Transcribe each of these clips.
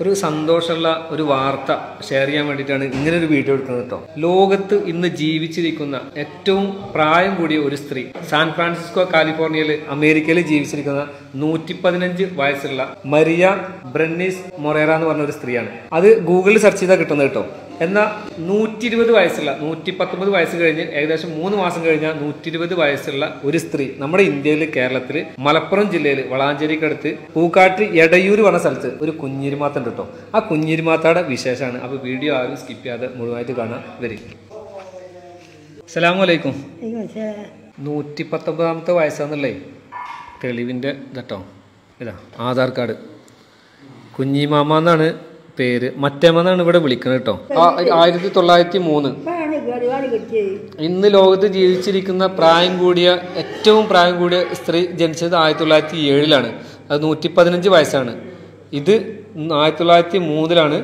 ഒരു സന്തോഷമുള്ള ഒരു വാർത്ത ഷെയർ ചെയ്യാൻ വേണ്ടിയിട്ടാണ് ഇങ്ങനെ ഒരു വീഡിയോ എടുക്കുന്നത് കേട്ടോ ലോകത്ത് ഇന്ന് ജീവിച്ചിരിക്കുന്ന ഏറ്റവും പ്രായം കൂടിയ ഒരു സ്ത്രീ സാൻ ഫ്രാൻസിസ്കോ കാലിഫോർണിയയിൽ അമേരിക്കയിൽ ജീവിച്ചിരിക്കുന്ന നൂറ്റി പതിനഞ്ച് വയസ്സുള്ള മരിയ ബ്രന്നീസ് മൊറേറ എന്ന് പറഞ്ഞ ഒരു സ്ത്രീയാണ് അത് ഗൂഗിളിൽ സെർച്ച് ചെയ്താൽ കിട്ടുന്നത് കേട്ടോ എന്നാൽ നൂറ്റി ഇരുപത് വയസ്സുള്ള നൂറ്റി പത്തൊമ്പത് വയസ്സ് കഴിഞ്ഞ് ഏകദേശം മൂന്ന് മാസം കഴിഞ്ഞാൽ നൂറ്റി ഇരുപത് വയസ്സുള്ള ഒരു സ്ത്രീ നമ്മുടെ ഇന്ത്യയിൽ കേരളത്തിൽ മലപ്പുറം ജില്ലയിൽ വളാഞ്ചേരിക്കടുത്ത് പൂക്കാട്ട് എടയൂർ പറഞ്ഞ സ്ഥലത്ത് ഒരു കുഞ്ഞിരിമാത്ത ഉണ്ട് കേട്ടോ ആ കുഞ്ഞിരിമാത്തയുടെ വിശേഷമാണ് അപ്പോൾ വീഡിയോ ആരും സ്കിപ്പ് ചെയ്യാതെ മുഴുവനായിട്ട് കാണാൻ വരും അസ്സലാമലൈക്കും നൂറ്റി പത്തൊമ്പതാമത്തെ വയസ്സാന്നുള്ളേ തെളിവിൻ്റെ ഇതട്ടോ ഇതാ ആധാർ കാർഡ് കുഞ്ഞിമാമ എന്നാണ് പേര് മറ്റേമ്മ എന്നാണ് ഇവിടെ വിളിക്കുന്നത് കേട്ടോ ആയിരത്തി തൊള്ളായിരത്തി മൂന്ന് ഇന്ന് ലോകത്ത് ജീവിച്ചിരിക്കുന്ന പ്രായം കൂടിയ ഏറ്റവും പ്രായം കൂടിയ സ്ത്രീ ജനിച്ചത് ആയിരത്തി തൊള്ളായിരത്തി ഏഴിലാണ് അത് നൂറ്റി പതിനഞ്ച് വയസ്സാണ് ഇത് ആയിരത്തി തൊള്ളായിരത്തി മൂന്നിലാണ്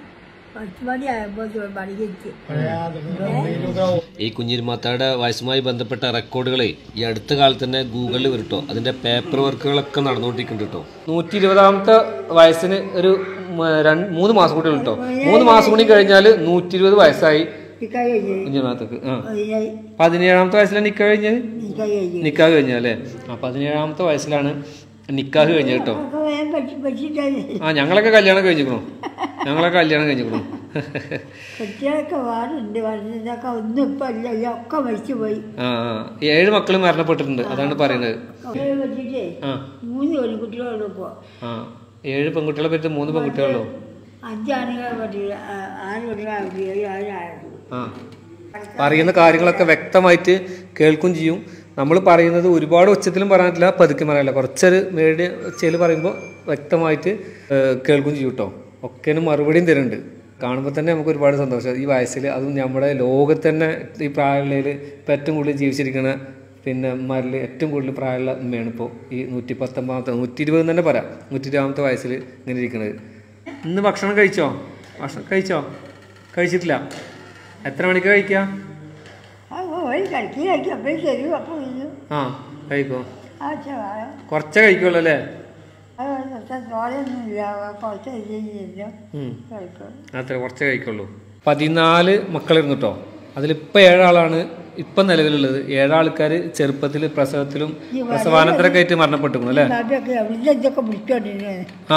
ഈ കുഞ്ഞിരുമാത്തയുടെ വയസ്സുമായി ബന്ധപ്പെട്ട റെക്കോർഡുകളെ ഈ അടുത്ത കാലത്ത് തന്നെ ഗൂഗിളിൽ വരട്ടോ അതിന്റെ പേപ്പർ വർക്കുകളൊക്കെ നടന്നുകൊണ്ടിരിക്കുന്നുണ്ട് കേട്ടോ നൂറ്റി ഇരുപതാമത്തെ വയസ്സിന് ഒരു മ, രണ്ട് മൂന്ന് മാസം കൂടി കേട്ടോ മൂന്ന് മാസം കൂടി കഴിഞ്ഞാൽ നൂറ്റി ഇരുപത് വയസ്സായി കുഞ്ഞിരുമാത്തക്ക് ആ പതിനേഴാമത്തെ വയസ്സിലാണ് നിക്കാഹ് കഴിഞ്ഞത് നിക്കാഹ് കഴിഞ്ഞത് അല്ലേ ആ പതിനേഴാമത്തെ വയസ്സിലാണ് നിക്കാഹ് കഴിഞ്ഞത് കേട്ടോ ആ ഞങ്ങളൊക്കെ കല്യാണം കഴിഞ്ഞിക്കണു ഞങ്ങളൊക്കെ കല്യാണം കഴിഞ്ഞിക്കണു കുട്ടികളൊക്കെ വാറുണ്ട് വരുന്നതൊക്കെ ഒന്നും ഇപ്പൊ ഇല്ല ഒക്കെ മരിച്ചു പോയി ആ ആ ഏഴ് മക്കൾ മരണപ്പെട്ടിട്ടുണ്ട് അതാണ് പറയുന്നത് കുട്ടികളെ വെച്ചിട്ടേ ആ മൂന്ന് പെൺകുട്ടികളുള്ളൂ ഇപ്പോ ആ ഏഴ് പെൺകുട്ടികളെ പറ്റി മൂന്ന് പെൺകുട്ടികളുള്ളൂ അഞ്ചാണുങ്ങളെ പറ്റില്ല ആറ് കുട്ടികളാണ് ഏഴ് ആരായിരുന്നു ആ പറയുന്ന കാര്യങ്ങളൊക്കെ വ്യക്തമായിട്ട് കേൾക്കും ചെയ്യും നമ്മൾ പറയുന്നത് ഒരുപാട് ഉച്ചത്തിലും പറയാൻ പറ്റില്ല പതുക്കെ പറയാനില്ല കുറച്ചൊരു മേടിയ ഒച്ചയിൽ പറയുമ്പോൾ വ്യക്തമായിട്ട് ഏഹ്, കേൾക്കും ചെയ്യും കേട്ടോ ഒക്കേനും മറുപടിയും തരുന്നുണ്ട് കാണുമ്പോൾ തന്നെ നമുക്ക് ഒരുപാട് സന്തോഷം ഈ വയസ്സിൽ അതും നമ്മുടെ ലോകത്ത് തന്നെ ഈ പ്രായമുള്ളതിൽ ഇപ്പം ഏറ്റവും കൂടുതൽ ജീവിച്ചിരിക്കുന്ന പിന്നെ മരിൽ ഏറ്റവും കൂടുതൽ പ്രായമുള്ള ഉമ്മയാണ് ഇപ്പോൾ ഈ നൂറ്റി പത്തൊമ്പതാമത്തെ നൂറ്റി ഇരുപത് തന്നെ പറയാം നൂറ്റി ഇരുപതാമത്തെ വയസ്സിൽ ഇങ്ങനെ ഇരിക്കുന്നത് ഇന്ന് ഭക്ഷണം കഴിച്ചോ ഭക്ഷണം കഴിച്ചോ കഴിച്ചിട്ടില്ല എത്ര മണിക്ക് കഴിക്കുക ആ പോയി കളിക്കി കളിക്കി അപ്പോഴും ശരി അപ്പോൾ ഇത് ആ കഴിക്കോ ആ ചെവായ കുറച്ചേ കഴിക്കുള്ളൂ അല്ലേ അത് തോലൊന്നുമില്ല കുറച്ച് കഴിഞ്ഞില്ല ഉം. കഴിക്കും അത്ര കുറച്ചേ കഴിക്കുള്ളൂ പതിനാല് മക്കളിരുന്നു കേട്ടോ അതിലിപ്പോൾ ഏഴാളാണ് ഇപ്പം നിലവിലുള്ളത് ഏഴാൾക്കാർ ചെറുപ്പത്തിൽ പ്രസവത്തിലും പ്രസവാനന്തരമൊക്കെ ആയിട്ട് മരണപ്പെട്ടിരുന്നു അല്ലേ ബാബിയൊക്കെ എവിടെ ഇതൊക്കെ പിടിച്ചോണ്ടിരുന്നത് ആ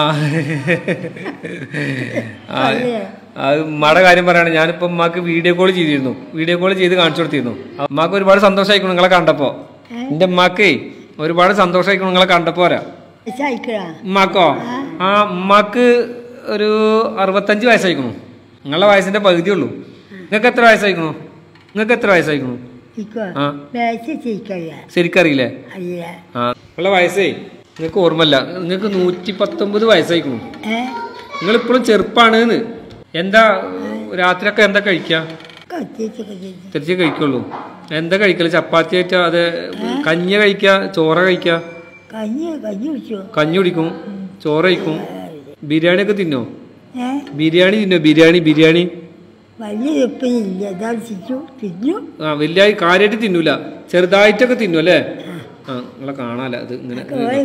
ആ, അത് ഉമ്മയുടെ കാര്യം പറയാണ് ഞാനിപ്പോ ഉമ്മാക്ക് വീഡിയോ കോൾ ചെയ്തിരുന്നു വീഡിയോ കോൾ ചെയ്ത് കാണിച്ചു കൊടുത്തിരുന്നു ഉമ്മാക്ക് ഒരുപാട് സന്തോഷമായിക്കണം നിങ്ങളെ കണ്ടപ്പോ എന്റെ ഉമ്മാക്കേ ഒരുപാട് സന്തോഷമായിക്കണം നിങ്ങളെ കണ്ടപ്പോ വരാ സൈക്കിളാ ഉമ്മാക്കോ ആ ഉമ്മാക്ക് ഒരു അറുപത്തഞ്ച് വയസ്സായിക്കണു നിങ്ങളുടെ വയസ്സിന്റെ പകുതി ഉള്ളൂ നിങ്ങൾക്ക് എത്ര വയസ്സായിക്കണു നിങ്ങൾക്ക് എത്ര വയസ്സായിക്കണു ഇക്കോ ആ മേച്ച് ചീക്കറിയ ശരിക്കറിയില്ലേ അറിയില്ല ആ നിങ്ങളുടെ വയസ്സേ നിങ്ങൾക്ക് ഓർമ്മല്ല നിങ്ങൾക്ക് നൂറ്റി പത്തൊമ്പത് വയസ്സായിക്കണു ഏ നിങ്ങൾ ചെറുപ്പാണ് എന്ന് എന്താ രാത്രിയൊക്കെ എന്താ കഴിക്കുക കത്തിച്ചൊക്കെ ചെയ്തു തിരിച്ച് കഴിക്കുള്ളൂ എന്താ കഴിക്കല് ചപ്പാത്തി ആയിട്ടാ അത് കഞ്ഞി കഴിക്കുക ചോറ കഴിക്കുക കഞ്ഞി കഞ്ഞി കുടിച്ചു കഞ്ഞി കുടിക്കും ചോറ് കഴിക്കും ബിരിയാണി ഒക്കെ തിന്നോ ഏ ബിരിയാണി തിന്നോ ബിരിയാണി ബിരിയാണി വലിയ ഉപ്പില്ല ഇതാ തിന്നു തിന്നു ആ വലിയ കാര്യമായിട്ട് തിന്നൂല ചെറുതായിട്ടൊക്കെ തിന്നു അല്ലേ ആ നിങ്ങളെ കാണാല അത് ഇങ്ങനെ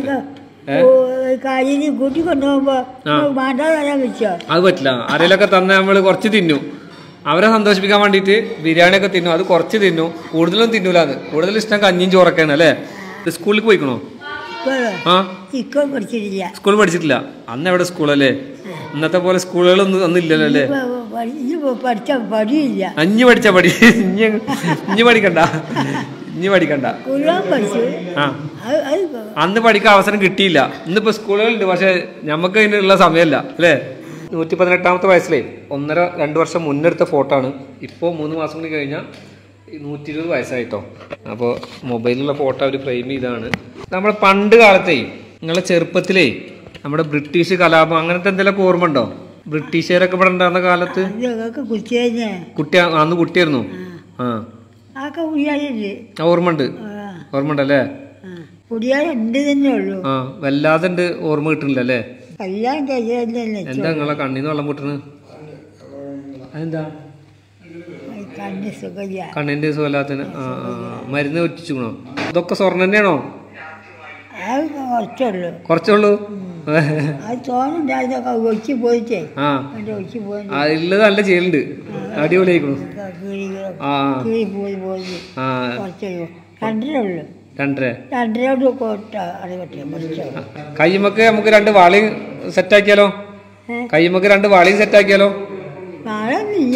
കാര്യം കൂട്ടി കൊണ്ടുപോകുമ്പോ വേണ്ടാതെ വരാൻ വെച്ചോ അത് പറ്റില്ല ആരെങ്കിലൊക്കെ തന്നെ നമ്മൾ കുറച്ച് തിന്നു അവരെ സന്തോഷിപ്പിക്കാൻ വേണ്ടിയിട്ട് ബിരിയാണി ഒക്കെ തിന്നു അത് കുറച്ച് തിന്നു കൂടുതലൊന്നും തിന്നൂല അത് കൂടുതൽ ഇഷ്ടം കഞ്ഞിയും ചോറൊക്കെയാണ് അല്ലേ സ്കൂളിൽ പോയിക്കണോ ഇപ്പോഴോ ആ ഇക്കോ പഠിച്ചിട്ടില്ല സ്കൂൾ പഠിച്ചിട്ടില്ല അന്ന് എവിടെ സ്കൂളല്ലേ ഇന്നത്തെ പോലെ സ്കൂളുകളൊന്നും അന്ന് ഇല്ലല്ലോ അല്ലേ ഇപ്പൊ പഠി- ഇനി പഠിച്ച പടിയില്ല അഞ്ഞ് പഠിച്ച പഠി ഇഞ്ഞ് ഇഞ്ഞ് പഠിക്കണ്ട ഇഞ്ഞ് പഠിക്കണ്ട കുഴാൻ പഠിച്ചു ആ അത് അത് അന്ന് പഠിക്കാൻ അവസരം കിട്ടിയില്ല ഇന്നിപ്പോ സ്കൂളുകളുണ്ട് പക്ഷെ നമുക്ക് അതിനുള്ള സമയമല്ല അല്ലേ നൂറ്റി പതിനെട്ടാമത്തെ വയസ്സിലേ ഒന്നര രണ്ട് വർഷം മുന്നെടുത്ത ഫോട്ടോ ആണ് ഇപ്പോൾ മൂന്ന് മാസം കൂടി കഴിഞ്ഞാൽ നൂറ്റി ഇരുപത് വയസ്സായിട്ടോ അപ്പോൾ മൊബൈലിലുള്ള ഫോട്ടോ അവർ ഫ്രെയിം ചെയ്താണ് നമ്മുടെ പണ്ട് കാലത്തേ നിങ്ങളെ ചെറുപ്പത്തിലേ നമ്മുടെ ബ്രിട്ടീഷ് കലാപം അങ്ങനത്തെ എന്തെങ്കിലുമൊക്കെ ഓർമ്മ ഉണ്ടോ ബ്രിട്ടീഷുകാരൊക്കെ ഇവിടെ ഉണ്ടായിരുന്ന കാലത്ത് ഇതൊക്കെ കുത്തി കഴിഞ്ഞേ കുട്ടി അന്ന് കുട്ടിയായിരുന്നു ആ ആക്കെ കുടിയാലുണ്ട് ആ, ഓർമ്മ ഉണ്ട് ഓർമ്മ ഉണ്ടല്ലേ കുടിയാലുണ്ട് തന്നെ ഉള്ളൂ ആ വല്ലാതെ ഉണ്ട് ഓർമ്മ കിട്ടുന്നില്ല അല്ലേ കല്യാണം കഴിയാതല്ലേ എന്താ നിങ്ങളെ കണ്ണീന്ന് വെള്ളം പൊട്ടണ് അതെന്താ കണ്ണ് സുഖമില്ല കണ്ണിന്റെ സുഖമില്ലാത്തതിന് ആ ആ ആ. മരുന്ന് വെച്ചിക്കണോ ഇതൊക്കെ സ്വർണ്ണം തന്നെയാണോ അത് കുറച്ചുള്ളൂ കുറച്ചുള്ളൂ അത് തോന്നുണ്ടായതൊക്കെ ഒഴിച്ച് പോയിട്ടേ ആ അതിൻ്റെ ഒഴിച്ച് പോയി ആ ഉള്ളത് നല്ല ചെയ്യലുണ്ട് അടിപൊളിയായിക്കണു കീഴികൾ ആ കീഴി പോയി പോയി ആ കുറച്ച് രണ്ടരേ ഉള്ളൂ രണ്ടര രണ്ടരയോട് കോട്ട അറിയട്ടെ കുറച്ച് കയ്യുമ്മക്ക് നമുക്ക് രണ്ട് വാളിയും സെറ്റാക്കിയാലോ ഏ? കയ്യുമ്മക്ക് രണ്ട് വാളിയും സെറ്റാക്കിയാലോ വാഴയൊന്നുമില്ല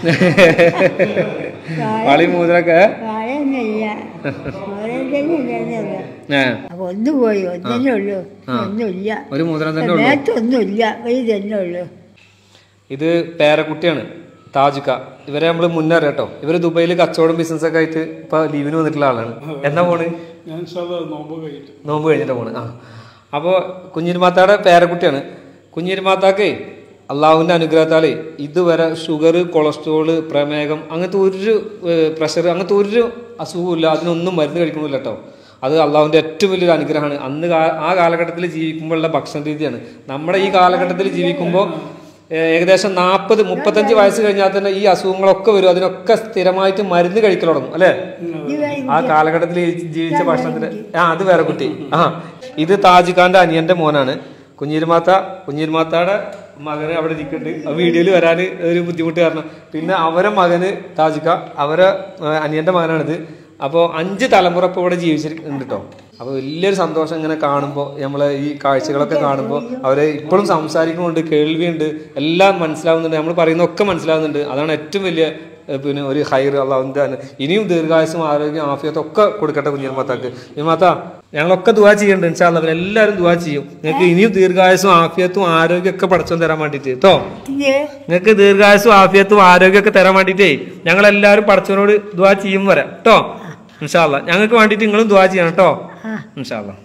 വാളിയും മൂതിരൊക്കെ വാഴയൊന്നുമില്ല വാഴയൊന്നുമില്ല ഏ അപ്പൊ ഒന്ന് പോയി ഒന്നേ ഉള്ളൂ ഒന്നുമില്ല ഒരു മൂതിരം തന്നെ ഉള്ളു നേരത്തൊന്നുമില്ല ഒരു തന്നെ ഉള്ളൂ ഇത് പേരക്കുട്ടിയാണ് താജുക്ക ഇവരെ നമ്മൾ മുന്നേ അറിയാം കേട്ടോ ഇവര് ദുബൈയിൽ കച്ചവടം ബിസിനസ് ഒക്കെ ആയിട്ട് ഇപ്പൊ ലീവിന് വന്നിട്ടുള്ള ആളാണ് എന്നാ പോണ് ഞാൻ സാധാ നോമ്പ് കഴിഞ്ഞിട്ട് നോമ്പ് കഴിഞ്ഞിട്ട് പോണ് ആ അപ്പോൾ കുഞ്ഞിരുമാത്താടെ പേരക്കുട്ടിയാണ് കുഞ്ഞിരുമാത്താക്കേ അള്ളാഹുവിൻ്റെ അനുഗ്രഹത്താലേ ഇതുവരെ ഷുഗർ കൊളസ്ട്രോള് പ്രമേഹം അങ്ങനത്തെ ഒരു പ്രഷർ അങ്ങനത്തെ ഒരു അസുഖമില്ല അതിനൊന്നും മരുന്ന് കഴിക്കണമില്ല കേട്ടോ അത് അള്ളാഹുവിൻ്റെ ഏറ്റവും വലിയൊരു അനുഗ്രഹമാണ് അന്ന് കാ- ആ കാലഘട്ടത്തിൽ ജീവിക്കുമ്പോഴുള്ള ഭക്ഷണ രീതിയാണ് നമ്മുടെ ഈ കാലഘട്ടത്തിൽ ജീവിക്കുമ്പോൾ ഏഹ് ഏകദേശം നാൽപ്പത് മുപ്പത്തഞ്ച് വയസ്സ് കഴിഞ്ഞാൽ തന്നെ ഈ അസുഖങ്ങളൊക്കെ വരും അതിനൊക്കെ സ്ഥിരമായിട്ട് മരുന്ന് കഴിക്കൽ തുടങ്ങും അല്ലേ ആ കാലഘട്ടത്തിൽ ജീവിച്ച ഭക്ഷണത്തിന് ആ അത് വേറെ കുട്ടി ആ ഇത് താജ് ഖാന്റെ അനിയന്റെ മോനാണ് കുഞ്ഞിരുമാത്ത കുഞ്ഞിരുമാത്തയുടെ മകന് അവിടെ ഇരിക്കുന്നുണ്ട് ആ വീഡിയോയിൽ വരാൻ ഒരു ബുദ്ധിമുട്ട് കാരണം പിന്നെ അവരെ മകന് താജ് ഖാൻ അവരെ ആ, അനിയന്റെ മകനാണിത് അപ്പോൾ അഞ്ച് തലമുറ ഇപ്പോൾ ഇവിടെ ജീവിച്ചിട്ടുണ്ട് കേട്ടോ അപ്പോൾ വലിയൊരു സന്തോഷം ഇങ്ങനെ കാണുമ്പോൾ നമ്മൾ ഈ കാഴ്ചകളൊക്കെ കാണുമ്പോൾ അവരെ ഇപ്പോഴും സംസാരിക്കുന്നുണ്ട് കേൾവിയുണ്ട് എല്ലാം മനസ്സിലാവുന്നുണ്ട് നമ്മൾ പറയുന്നതൊക്കെ മനസ്സിലാവുന്നുണ്ട് അതാണ് ഏറ്റവും വലിയ ഏഹ് പിന്നെ ഒരു ഹൈർ അള്ളാഹുവിൻ്റെ ആണ് ഇനിയും ദീർഘായുസും ആരോഗ്യം ആഫിയത്തും ഒക്കെ കൊടുക്കട്ടെ കുഞ്ഞിർമാത്താക്ക് കുഞ്ഞിർമാത്ത ഞങ്ങളൊക്കെ ദുവാ ചെയ്യുന്നുണ്ട് ഇൻഷാല്ല അവരെല്ലാവരും ദുവാ ചെയ്യും നിങ്ങൾക്ക് ഇനിയും ദീർഘായുസും ആഫിയത്തും ആരോഗ്യം ഒക്കെ പഠിച്ചോ തരാൻ വേണ്ടിയിട്ട് കേട്ടോ ഇത് നിങ്ങൾക്ക് ദീർഘായുസും ആഫിയത്തും ആരോഗ്യമൊക്കെ തരാൻ വേണ്ടിയിട്ടേ ഞങ്ങളെല്ലാവരും പഠിച്ചവനോട് ദുവാ ചെയ്യും വരാം കേട്ടോ ഇൻഷാല്ല ഞങ്ങൾക്ക് വേണ്ടിയിട്ട് നിങ്ങളും ദുവാ ചെയ്യണം കേട്ടോ ഇൻഷാല്ല